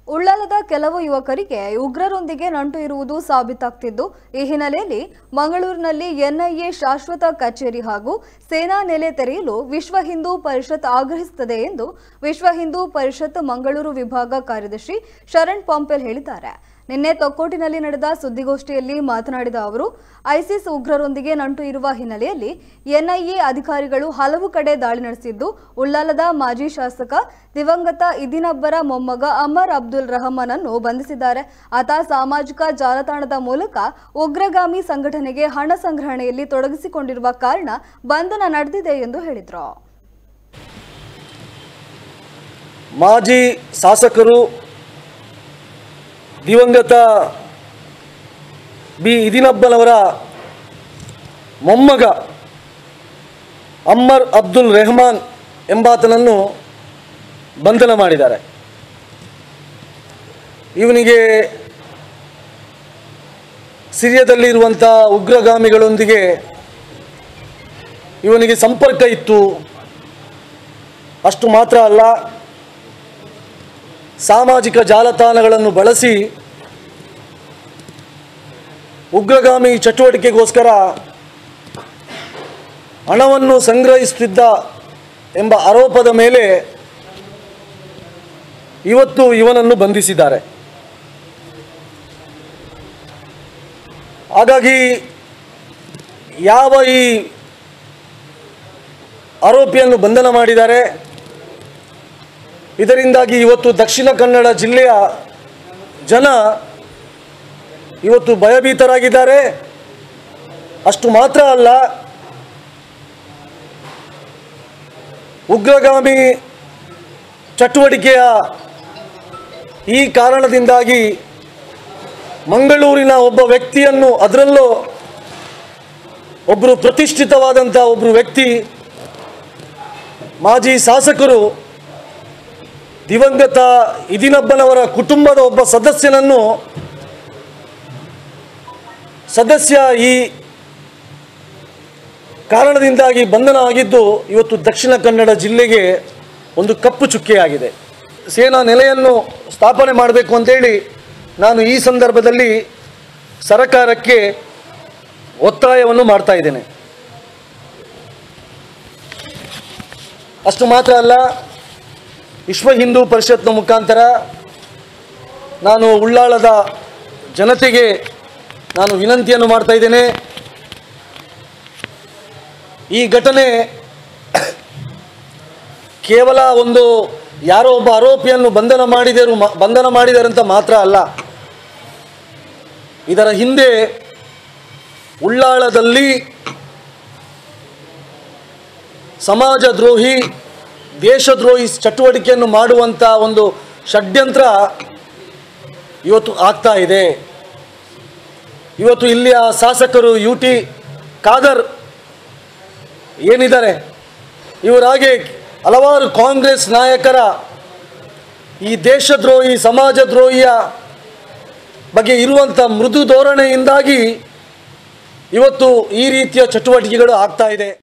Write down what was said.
ಉಳ್ಳಾಲದ ಕೆಲವು ಯುವಕರಿಗೆ ಉಗ್ರರೊಂದಿಗೆ ನಂಟು ಇರುವುದು ಸಾಬೀತಾಗ್ತಿದ್ದು ಈ ಹಿನ್ನೆಲೆಯಲ್ಲಿ ಮಂಗಳೂರಿನಲ್ಲಿ ಎನ್ಐಎ ಶಾಶ್ವತ ಕಚೇರಿ ಹಾಗೂ ಸೇನಾ ನೆಲೆ ತೆರೆಯಲು ವಿಶ್ವ ಹಿಂದೂ ಪರಿಷತ್ ಆಗ್ರಹಿಸುತ್ತದೆ ಎಂದು ವಿಶ್ವ ಹಿಂದೂ ಪರಿಷತ್ ಮಂಗಳೂರು ವಿಭಾಗ ಕಾರ್ಯದರ್ಶಿ ಶರಣ್ ಪಾಂಪೆಲ್ ಹೇಳಿದ್ದಾರೆ ನಿನ್ನೆ ತೊಕ್ಕೋಟಿನಲ್ಲಿ ನಡೆದ ಸುದ್ದಿಗೋಷ್ಠಿಯಲ್ಲಿ ಮಾತನಾಡಿದ ಅವರು ಐಸಿಸ್ ಉಗ್ರರೊಂದಿಗೆ ನಂಟು ಇರುವ ಹಿನ್ನೆಲೆಯಲ್ಲಿ ಎನ್ಐಎ ಅಧಿಕಾರಿಗಳು ಹಲವು ಕಡೆ ದಾಳಿ ನಡೆಸಿದ್ದು ಉಳ್ಳಾಲದ ಮಾಜಿ ಶಾಸಕ ದಿವಂಗತ ಇದಿನಬ್ಬರ ಮೊಮ್ಮಗ ಅಮರ್ ಅಬ್ದುಲ್ ರಹಮಾನ್ ಅನ್ನು ಬಂಧಿಸಿದ್ದಾರೆ ಆತ ಸಾಮಾಜಿಕ ಜಾಲತಾಣದ ಮೂಲಕ ಉಗ್ರಗಾಮಿ ಸಂಘಟನೆಗೆ ಹಣ ಸಂಗ್ರಹಣೆಯಲ್ಲಿ ತೊಡಗಿಸಿಕೊಂಡಿರುವ ಕಾರಣ ಬಂಧನ ನಡೆದಿದೆ ಎಂದು ಹೇಳಿದರು ಮಾಜಿ ಶಾಸಕರು ದಿವಂಗತ ಬಿ ಇದಿನಬ್ಬನವರ ಮೊಮ್ಮಗ ಅಮ್ಮರ್ ಅಬ್ದುಲ್ ರೆಹಮಾನ್ ಎಂಬಾತನನ್ನು ಬಂಧನ ಮಾಡಿದ್ದಾರೆ ಇವನಿಗೆ ಸಿರಿಯದಲ್ಲಿರುವಂಥ ಉಗ್ರಗಾಮಿಗಳೊಂದಿಗೆ ಇವನಿಗೆ ಸಂಪರ್ಕ ಇತ್ತು ಅಷ್ಟು ಮಾತ್ರ ಅಲ್ಲ ಸಾಮಾಜಿಕ ಜಾಲತಾಣಗಳನ್ನು ಬಳಸಿ ಉಗ್ರಗಾಮಿ ಚಟುವಟಿಕೆಗೋಸ್ಕರ ಹಣವನ್ನು ಸಂಗ್ರಹಿಸುತ್ತಿದ್ದ ಎಂಬ ಆರೋಪದ ಮೇಲೆ ಇವತ್ತು ಇವನನ್ನು ಬಂಧಿಸಿದ್ದಾರೆ ಹಾಗಾಗಿ ಯಾವ ಈ ಆರೋಪಿಯನ್ನು ಬಂಧನ ಮಾಡಿದ್ದಾರೆ ಇದರಿಂದಾಗಿ ಇವತ್ತು ದಕ್ಷಿಣ ಕನ್ನಡ ಜಿಲ್ಲೆಯ ಜನ ಇವತ್ತು ಭಯಭೀತರಾಗಿದ್ದಾರೆ ಅಷ್ಟು ಮಾತ್ರ ಅಲ್ಲ ಉಗ್ರಗಾಮಿ ಚಟುವಟಿಕೆಯ ಈ ಕಾರಣದಿಂದಾಗಿ ಮಂಗಳೂರಿನ ಒಬ್ಬ ವ್ಯಕ್ತಿಯನ್ನು ಅದರಲ್ಲೂ ಒಬ್ಬರು ಪ್ರತಿಷ್ಠಿತವಾದಂಥ ಒಬ್ಬರು ವ್ಯಕ್ತಿ ಮಾಜಿ ಶಾಸಕರು ದಿವಂಗತ ಇದಿನಬ್ಬನವರ ಕುಟುಂಬದ ಒಬ್ಬ ಸದಸ್ಯನನ್ನು ಸದಸ್ಯ ಈ ಕಾರಣದಿಂದಾಗಿ ಬಂಧನ ಆಗಿದ್ದು ಇವತ್ತು ದಕ್ಷಿಣ ಕನ್ನಡ ಜಿಲ್ಲೆಗೆ ಒಂದು ಕಪ್ಪು ಚುಕ್ಕೆಯಾಗಿದೆ ಸೇನಾ ನೆಲೆಯನ್ನು ಸ್ಥಾಪನೆ ಮಾಡಬೇಕು ಅಂತೇಳಿ ನಾನು ಈ ಸಂದರ್ಭದಲ್ಲಿ ಸರಕಾರಕ್ಕೆ ಒತ್ತಾಯವನ್ನು ಮಾಡ್ತಾ ಇದ್ದೇನೆ ಅಷ್ಟು ಮಾತ್ರ ಅಲ್ಲ ವಿಶ್ವ ಹಿಂದೂ ಪರಿಷತ್ನ ಮುಖಾಂತರ ನಾನು ಉಳ್ಳಾಳದ ಜನತೆಗೆ ನಾನು ವಿನಂತಿಯನ್ನು ಮಾಡ್ತಾ ಇದ್ದೇನೆ ಈ ಘಟನೆ ಕೇವಲ ಒಂದು ಯಾರೋ ಒಬ್ಬ ಆರೋಪಿಯನ್ನು ಬಂಧನ ಮಾಡಿದರು ಬಂಧನ ಮಾಡಿದ್ದಾರೆ ಅಂತ ಮಾತ್ರ ಅಲ್ಲ ಇದರ ಹಿಂದೆ ಉಳ್ಳಾಳದಲ್ಲಿ ಸಮಾಜ ದ್ರೋಹಿ ದೇಶದ್ರೋಹಿ ಚಟುವಟಿಕೆಯನ್ನು ಮಾಡುವಂಥ ಒಂದು ಷಡ್ಯಂತ್ರ ಇವತ್ತು ಆಗ್ತಾ ಇದೆ ಇವತ್ತು ಇಲ್ಲಿಯ ಶಾಸಕರು ಯು ಟಿ ಖಾದರ್ ಏನಿದ್ದಾರೆ ಇವರಾಗೆ ಹಲವಾರು ಕಾಂಗ್ರೆಸ್ ನಾಯಕರ ಈ ದೇಶದ್ರೋಹಿ ಸಮಾಜದ್ರೋಹಿಯ ಬಗ್ಗೆ ಇರುವಂಥ ಮೃದು ಧೋರಣೆಯಿಂದಾಗಿ ಇವತ್ತು ಈ ರೀತಿಯ ಚಟುವಟಿಕೆಗಳು ಆಗ್ತಾ ಇದೆ